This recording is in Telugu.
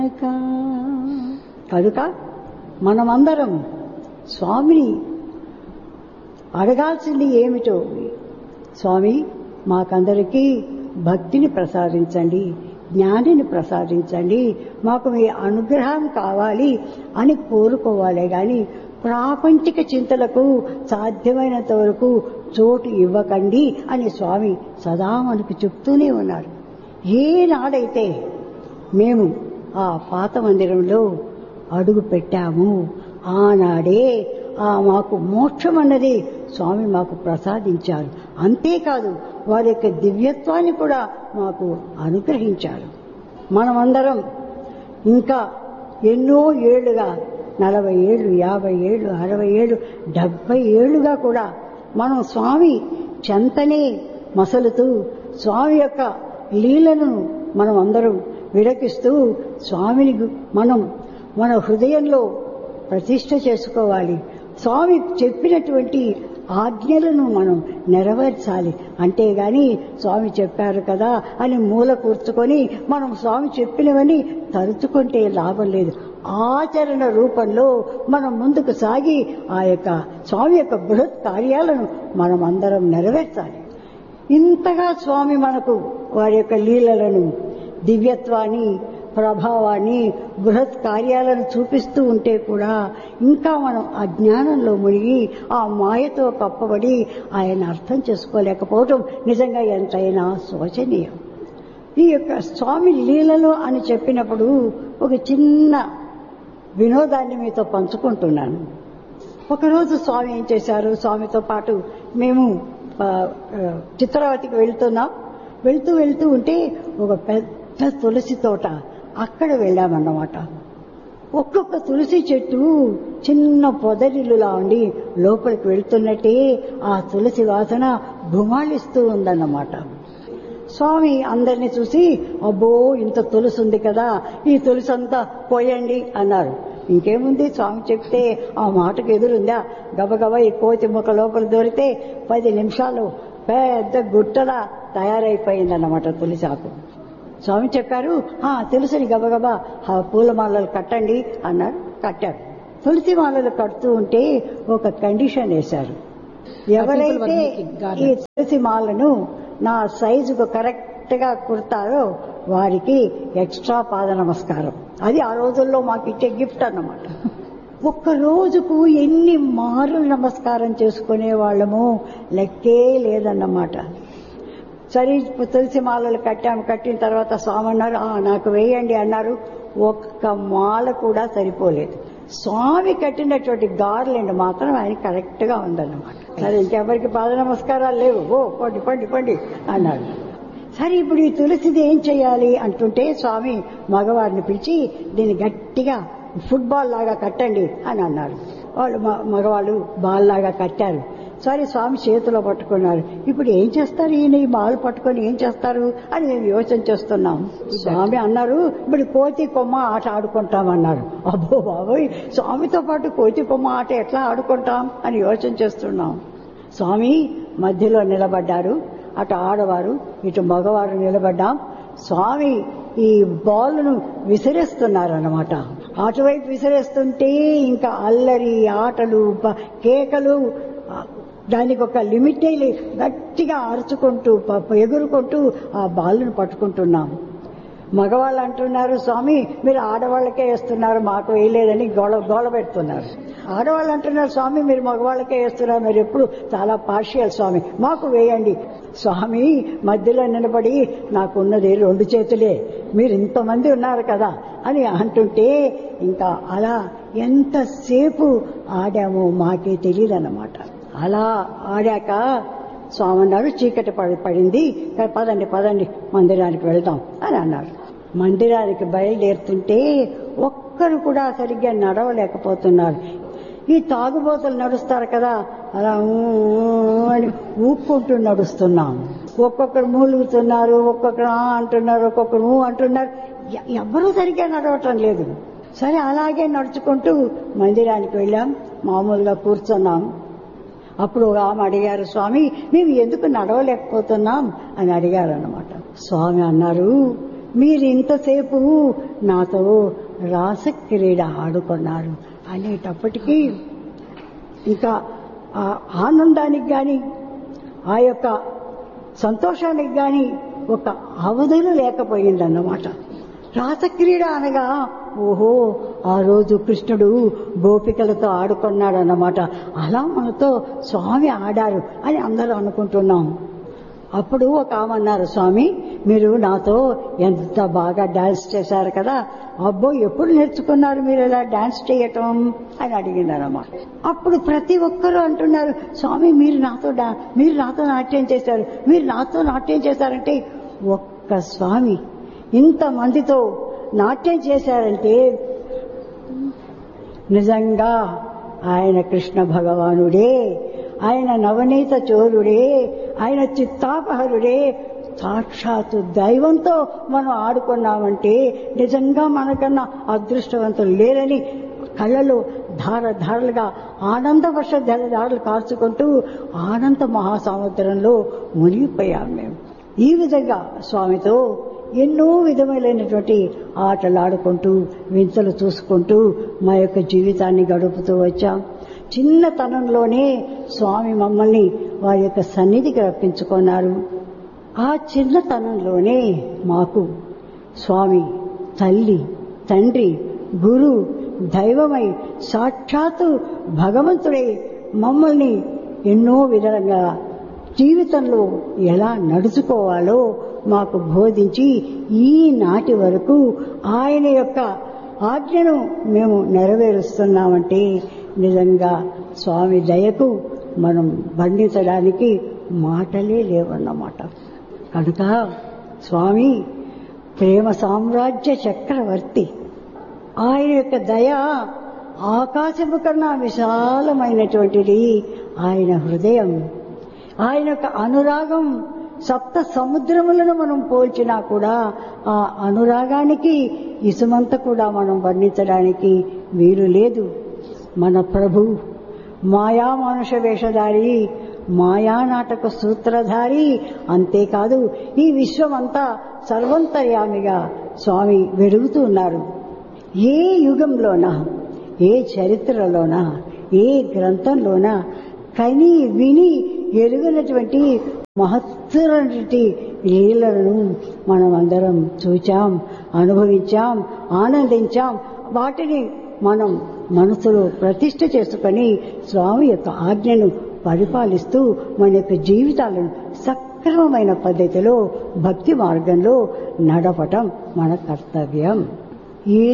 కనుక మనమందరం స్వామిని అడగాల్సింది ఏమిటో స్వామి మాకందరికీ భక్తిని ప్రసాదించండి జ్ఞానిని ప్రసాదించండి మాకు మీ అనుగ్రహం కావాలి అని కోరుకోవాలే గాని ప్రాపంచిక చింతలకు సాధ్యమైనంత వరకు చోటు ఇవ్వకండి అని స్వామి సదా మనకు చెప్తూనే ఉన్నారు ఏనాడైతే మేము ఆ పాత మందిరంలో అడుగు పెట్టాము ఆనాడే ఆ మాకు మోక్షం అన్నది స్వామి మాకు ప్రసాదించారు అంతేకాదు వారి యొక్క దివ్యత్వాన్ని కూడా మాకు అనుగ్రహించారు మనమందరం ఇంకా ఎన్నో ఏళ్లుగా నలభై ఏళ్ళు యాభై ఏళ్ళు అరవై ఏళ్ళు డెబ్బై ఏళ్లుగా కూడా మనం స్వామి చెంతనే మసలుతూ స్వామి యొక్క లీలను మనం అందరం విడకిస్తూ స్వామిని మనం మన హృదయంలో ప్రతిష్ట చేసుకోవాలి స్వామి చెప్పినటువంటి ఆజ్ఞలను మనం నెరవేర్చాలి అంతేగాని స్వామి చెప్పారు కదా అని మూల కూర్చుకొని మనం స్వామి చెప్పినవని తలుచుకుంటే లాభం లేదు ఆచరణ రూపంలో మనం ముందుకు సాగి ఆ యొక్క స్వామి యొక్క బృహత్ కార్యాలను మనం అందరం నెరవేర్చాలి ఇంతగా స్వామి మనకు వారి యొక్క లీలలను దివ్యత్వాన్ని ప్రభావాన్ని బృహత్ కార్యాలను చూపిస్తూ ఉంటే కూడా ఇంకా మనం అజ్ఞానంలో మునిగి ఆ మాయతో కప్పబడి ఆయన అర్థం చేసుకోలేకపోవటం నిజంగా ఎంతైనా శోచనీయం ఈ యొక్క స్వామి లీలలు అని చెప్పినప్పుడు ఒక చిన్న వినోదాన్ని మీతో పంచుకుంటున్నాను ఒకరోజు స్వామి ఏం చేశారు స్వామితో పాటు మేము చిత్రావతికి వెళ్తున్నాం వెళ్తూ వెళ్తూ ఉంటే ఒక పెద్ద తులసి తోట అక్కడ వెళ్ళామన్నమాట ఒక్కొక్క తులసి చెట్టు చిన్న పొదరిల్లులా ఉండి లోపలికి వెళ్తున్నట్టే ఆ తులసి వాసన గుమాళిస్తూ ఉందన్నమాట స్వామి అందరినీ చూసి అబ్బో ఇంత తులసి ఉంది కదా ఈ తులసి అంతా పోయండి అన్నారు ఇంకేముంది స్వామి చెప్తే ఆ మాటకు ఎదురుందా గబగబా ఈ కోతి మొక్క లోపల దొరికితే పది నిమిషాలు పెద్ద గుట్టలా తయారైపోయిందన్నమాట తులసి ఆకు స్వామి చెప్పారు ఆ తులసిని గబగబా ఆ పూలమాలలు కట్టండి అన్నారు కట్టారు తులసి మాలలు కడుతూ ఉంటే ఒక కండిషన్ వేశారు ఎవరైతే ఈ తులసి మాలను నా సైజుకు కరెక్ట్ గా కుడతారో వారికి ఎక్స్ట్రా పాద నమస్కారం అది ఆ రోజుల్లో మాకు ఇచ్చే గిఫ్ట్ అన్నమాట ఒక్క రోజుకు ఎన్ని మారులు నమస్కారం చేసుకునే వాళ్ళము లెక్కే లేదన్నమాట సరే తులసి మాలలు కట్టాము కట్టిన తర్వాత స్వామి అన్నారు నాకు వేయండి అన్నారు ఒక్క మాల కూడా సరిపోలేదు స్వామి కట్టినటువంటి గార్లెండ్ మాత్రం ఆయన కరెక్ట్ గా ఉందన్నమాట సరే ఇంకెవరికి పాద నమస్కారాలు లేవు ఓ పండి పండి పండి అన్నాడు సరే ఇప్పుడు ఈ తులసిది ఏం చేయాలి అంటుంటే స్వామి మగవారిని పిలిచి దీన్ని గట్టిగా ఫుట్బాల్ లాగా కట్టండి అని అన్నారు వాళ్ళు మగవాళ్ళు బాల్ లాగా కట్టారు సరే స్వామి చేతిలో పట్టుకున్నారు ఇప్పుడు ఏం చేస్తారు ఈయన ఈ బాల్ పట్టుకొని ఏం చేస్తారు అని మేము యోచన చేస్తున్నాం స్వామి అన్నారు ఇప్పుడు కోతి కొమ్మ ఆట ఆడుకుంటామన్నారు అబ్బో బాబోయ్ స్వామితో పాటు కోతి కొమ్మ ఆట ఎట్లా ఆడుకుంటాం అని యోచన చేస్తున్నాం స్వామి మధ్యలో నిలబడ్డారు అటు ఆడవారు ఇటు మగవారు నిలబడ్డాం స్వామి ఈ బాల్ను విసిరేస్తున్నారు అనమాట అటువైపు విసిరేస్తుంటే ఇంకా అల్లరి ఆటలు కేకలు దానికి ఒక లిమిట్ గట్టిగా అరుచుకుంటూ ఎగురుకుంటూ ఆ బాలును పట్టుకుంటున్నాం మగవాళ్ళు అంటున్నారు స్వామి మీరు ఆడవాళ్ళకే వేస్తున్నారు మాకు వేయలేదని గోళ గోళ పెడుతున్నారు ఆడవాళ్ళు అంటున్నారు స్వామి మీరు మగవాళ్ళకే వేస్తున్నారు మీరు ఎప్పుడు చాలా పార్షియల్ స్వామి మాకు వేయండి స్వామి మధ్యలో నిలబడి నాకున్నది రెండు చేతులే మీరు ఇంతమంది ఉన్నారు కదా అని అంటుంటే ఇంకా అలా ఎంతసేపు ఆడామో మాకే తెలియదు అన్నమాట అలా ఆడాక స్వామి అన్నారు చీకటి పడి పడింది పదండి పదండి మందిరానికి వెళ్దాం అని అన్నారు మందిరానికి బయలుదేరుతుంటే ఒక్కరు కూడా సరిగ్గా నడవలేకపోతున్నారు ఈ తాగుబోతులు నడుస్తారు కదా అలా అని ఊపుకుంటూ నడుస్తున్నాం ఒక్కొక్కరు మూలుగుతున్నారు ఒక్కొక్కరు ఆ అంటున్నారు ఒక్కొక్కరు ఊ అంటున్నారు ఎవ్వరూ సరిగ్గా నడవటం లేదు సరే అలాగే నడుచుకుంటూ మందిరానికి వెళ్ళాం మామూలుగా కూర్చున్నాం అప్పుడు ఆమె అడిగారు స్వామి మేము ఎందుకు నడవలేకపోతున్నాం అని అడిగారు అనమాట స్వామి అన్నారు మీరు ఇంతసేపు నాతో రాసక్రీడ ఆడుకున్నారు అనేటప్పటికీ ఇంకా ఆ ఆనందానికి కానీ ఆ యొక్క సంతోషానికి కానీ ఒక అవధులు లేకపోయిందన్నమాట రాసక్రీడ అనగా ఓహో ఆ రోజు కృష్ణుడు గోపికలతో ఆడుకున్నాడన్నమాట అలా మనతో స్వామి ఆడారు అని అందరూ అనుకుంటున్నాం అప్పుడు ఒక ఆమె అన్నారు స్వామి మీరు నాతో ఎంత బాగా డాన్స్ చేశారు కదా అబ్బో ఎప్పుడు నేర్చుకున్నారు మీరు ఇలా డాన్స్ చేయటం అని అడిగినారమ్మా అప్పుడు ప్రతి ఒక్కరూ అంటున్నారు స్వామి మీరు నాతో డా మీరు నాతో నాట్యం చేశారు మీరు నాతో నాట్యం చేశారంటే ఒక్క స్వామి ఇంతమందితో నాట్యం చేశారంటే నిజంగా ఆయన కృష్ణ భగవానుడే ఆయన నవనీత చోరుడే ఆయన చిత్తాపహరుడే సాక్షాత్తు దైవంతో మనం ఆడుకున్నామంటే నిజంగా మనకన్నా అదృష్టవంతులు లేరని కళ్ళలో ధార ధారలుగా ఆనంద వర్ష ధారలు కార్చుకుంటూ ఆనంద మహాసముద్రంలో మునిగిపోయాం మేము ఈ విధంగా స్వామితో ఎన్నో విధములైనటువంటి ఆటలు ఆడుకుంటూ వింతలు చూసుకుంటూ మా యొక్క జీవితాన్ని గడుపుతూ వచ్చాం చిన్నతనంలోనే స్వామి మమ్మల్ని వారి యొక్క సన్నిధికి రప్పించుకున్నారు ఆ చిన్నతనంలోనే మాకు స్వామి తల్లి తండ్రి గురు దైవమై సాక్షాత్తు భగవంతుడై మమ్మల్ని ఎన్నో విధంగా జీవితంలో ఎలా నడుచుకోవాలో మాకు బోధించి ఈనాటి వరకు ఆయన యొక్క ఆజ్ఞను మేము నెరవేరుస్తున్నామంటే నిజంగా స్వామి దయకు మనం బంధించడానికి మాటలే లేవన్నమాట కనుక స్వామి ప్రేమ సామ్రాజ్య చక్రవర్తి ఆయన యొక్క దయ ఆకాశము కన్నా విశాలమైనటువంటిది ఆయన హృదయం ఆయన యొక్క అనురాగం సప్త సముద్రములను మనం పోల్చినా కూడా ఆ అనురాగానికి ఇసుమంత కూడా మనం వర్ణించడానికి వీలు లేదు మన ప్రభు మాయా మనుష వేషధారి మాయా నాటక సూత్రధారి అంతేకాదు ఈ విశ్వమంతా సర్వంతర్యామిగా స్వామి వెలుగుతూ ఉన్నారు ఏ యుగంలోనా ఏ చరిత్రలోనా ఏ గ్రంథంలోనా కని విని ఎరుగినటువంటి మహత్తరటి లీలలను మనం అందరం చూచాం అనుభవించాం ఆనందించాం వాటిని మనం మనసులో ప్రతిష్ఠ చేసుకొని స్వామి యొక్క ఆజ్ఞను పరిపాలిస్తూ మన యొక్క జీవితాలను సక్రమమైన పద్ధతిలో భక్తి మార్గంలో నడపటం మన కర్తవ్యం ఈ